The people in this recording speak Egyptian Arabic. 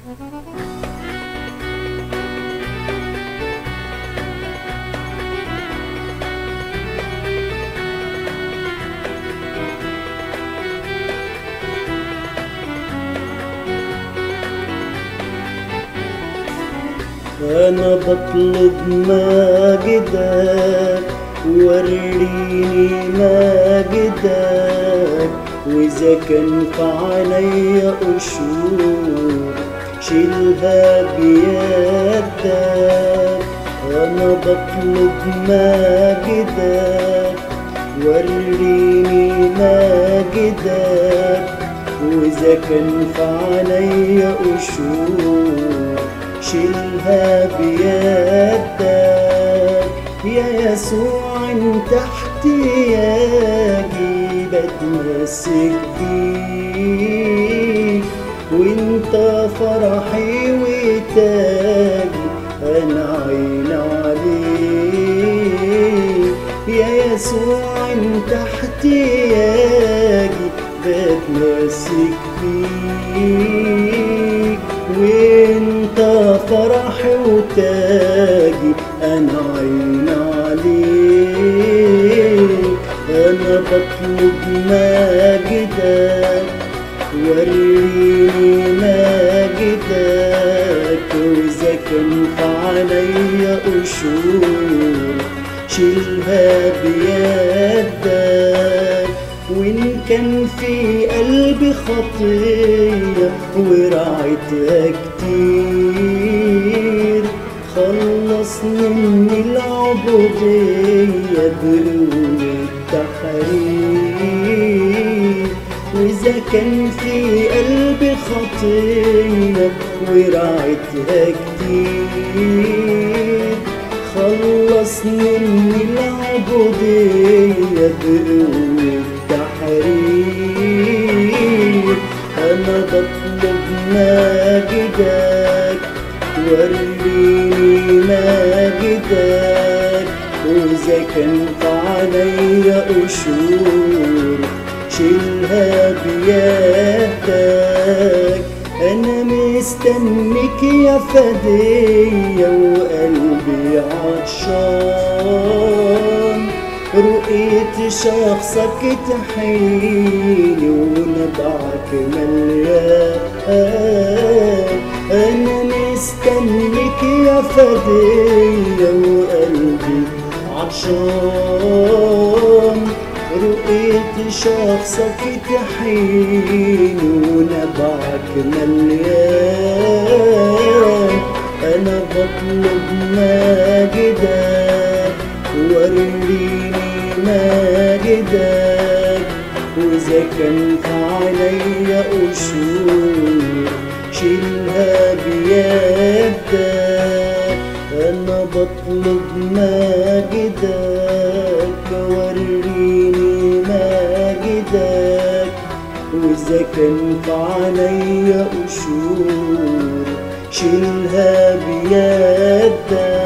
أنا بطلب ماجدك وريني ماجدك وإذا كان في عينيا قشور شيلها بيدك أنا بطلب ماجدك وريني ماجدك وإذا كان في عينيا قشور شيلها بيدك يا يسوع انت احتياجي بتمسك بيك وانت فرحي وتاجي انا عين عليك يا يسوع انت احتياجي بتمسك بيك وانت فرحي وتاجي انا عين عليك انا بطلب ماجدك وريني ماجدك واذا كان في عليا قشور شيلها بيدك وإن كان في قلبي خطية ورعيتها كتير خلصني من العبودية بقوة تحرير وإذا كان في قلبي خطية ورعيتها كتير خلصني من العبودية بقوة تحرير أنا بطلب ماجدك وريني ماجدك وإذا كان في عليا قشور شيلها بيدك أنا مستنيك يا فدية وقلبي عطشان رؤية شخصك تحيني ونبعك مليان أنا مستنيك يا فدية وقلبي عطشان رؤية شخصك تحيني ونبعك مليان أنا بطلب ماجدك وريني ماجدك وإذا كان في عليا قشور شيلها بيدك أنا بطلب ماجدك وريني ماجدك وإذا كان في عليا قشور شيلها بيدك